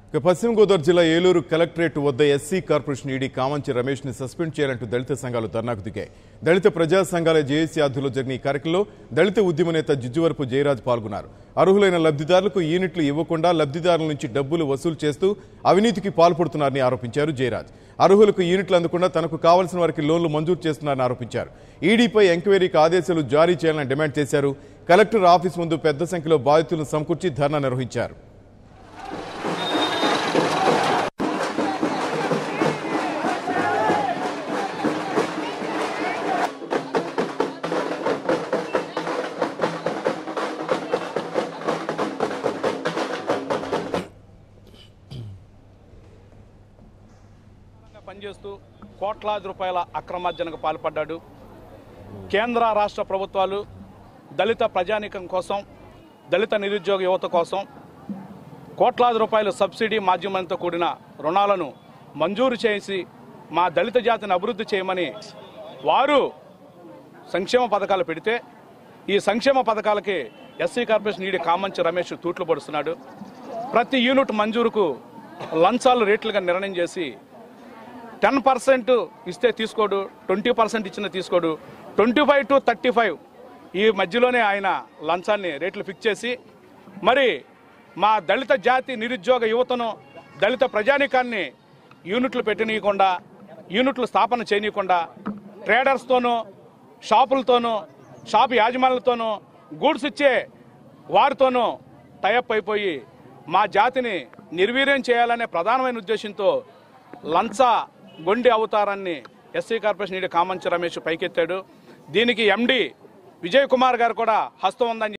ఇక పశ్చిమ గోదావరి జిల్లా ఏలూరు కలెక్టరేట్ వద్ద SC corporation ED Kamanchi Ramesh ని సస్పెండ్ చేయాలంటూ దళిత సంఘాలు ధర్నాకు దిగాయి దళిత ప్రజా సంఘాల జేఏసీ ఆధ్వర్యంలో జరిగిన ఈ కార్యక్రమంలో దళిత ఉద్యమ నేత జిజ్జువరపు జయరాజ్ పాల్గొన్నారు అర్హులైన లబ్ధిదారులకు యూనిట్లు ఇవ్వకుండా లబ్ధిదారుల నుంచి డబ్బులు వసూలు చేస్తూ అవినీతికి పాల్పడుతున్నారని ఆరోపించారు జయరాజ్ అర్హులకు యూనిట్లు అందకుండా తనకు కావలసిన వారికి లోన్లు మంజూరు చేస్తున్నారని ఆరోపించారు ఈడీపై ఎంక్వైరీకి ఆదేశాలు జారీ చేయాలని డిమాండ్ చేశారు కలెక్టర్ ఆఫీస్ ముందు పెద్ద సంఖ్యలో బాధితులను సమకూర్చి ధర్నా నిర్వహించారు పనిచేస్తూ కోట్లాది రూపాయల అక్రమార్జనకు పాల్పడ్డాడు కేంద్ర రాష్ట్ర ప్రభుత్వాలు దళిత ప్రజానీకం కోసం దళిత నిరుద్యోగ యువత కోసం కోట్లాది రూపాయల సబ్సిడీ మాధ్యమంతో కూడిన రుణాలను మంజూరు చేసి మా దళిత జాతిని అభివృద్ధి చేయమని వారు సంక్షేమ పథకాలు పెడితే ఈ సంక్షేమ పథకాలకి SC corporation ED Kamanchi Ramesh తూట్లు పడుస్తున్నాడు ప్రతి యూనిట్ మంజూరుకు లంచాలు రేట్లుగా నిర్ణయం చేసి టెన్ పర్సెంట్ ఇస్తే తీసుకోడు ట్వంటీ పర్సెంట్ ఇచ్చిన తీసుకోడు twenty five to thirty five ఈ మధ్యలోనే ఆయన లంచాన్ని రేట్లు ఫిక్స్ చేసి మరి మా దళిత జాతి నిరుద్యోగ యువతను దళిత ప్రజానీకాన్ని యూనిట్లు పెట్టనీయకుండా యూనిట్లు స్థాపన చేయనీయకుండా ట్రేడర్స్తోనూ షాపులతోనూ షాపు యాజమాన్యాలతోనూ గూడ్స్ ఇచ్చే వారితోనూ టైఅప్ అయిపోయి మా జాతిని నిర్వీర్యం చేయాలనే ప్రధానమైన ఉద్దేశంతో లంచ గొండి అవతారాన్ని SC corporation ED Kamanchi Ramesh పైకెత్తాడు దీనికి ఎండి విజయ్ కుమార్ గారు కూడా హస్తం ఉందని